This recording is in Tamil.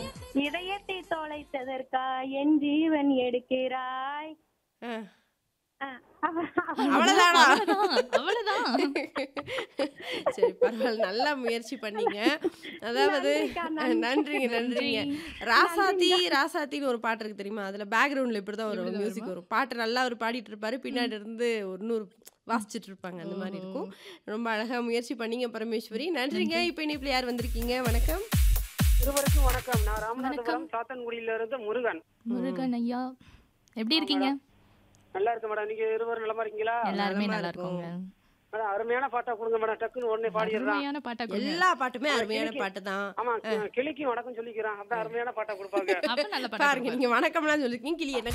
இதயத்தை தொலைத்ததற்கா என் ஜீவன் எடுக்கிறாய் ஆ. ஆ, அவ- அவ- அவ்வளவுதானா அவ்வளவுதான் அவ்வளவுதான் சரி பரவாயில்ல நல்லா முயற்சி பண்ணீங்க அதாவது நன்றிக்கா, நன்றி. நன்றிங்க நன்றிங்க ராசாத்தி ராசாத்தின்னு ஒரு பாட்டு இருக்கு தெரியுமா அதுல பேக்ரவுண்ட்ல இப்படிதான் ஒரு இப்படிதான் மியூசிக் வரும் பாட்டு நல்லா அவர் பாடிட்டு இருப்பாரு பின்னாடி இருந்து ஒரு நூறு வாசிச்சிட்டு இருப்பாங்க அந்த மாதிரி இருக்கும் ரொம்ப அழகா முயற்சி பண்ணீங்க பரமேஸ்வரி நன்றிங்க இப்ப இனிப்புல யார் வந்திருக்கீங்க வணக்கம் இருவருக்கும் வணக்கம் நான் ராமநாதபுரம் சாத்தன்குடியில இருந்து முருகன் முருகன் ஐயா எப்படி இருக்கீங்க நல்லா இருக்கு மேடம் நீங்க இருவரும் நலமா இருக்கீங்களா எல்லாருமே நலமா நல்லா இருக்கோம். இருக்கோங்க மேடம் அருமையான பாட்டா கொடுங்க மேடம் டக்குன்னு உடனே பாடிடுறான் அருமையான பாட்டா கொடுங்க எல்லா பாட்டுமே அருமையான பாட்டு தான் ஆமா கிளிக்கு வணக்கம் சொல்லிக்கிறான் அதான் அருமையான பாட்டா கொடுப்பாங்க அப்ப நல்ல பாட்டா பாருங்க நீங்க வணக்கம்லாம் சொல்லிருக்கீங்க கிளி என்ன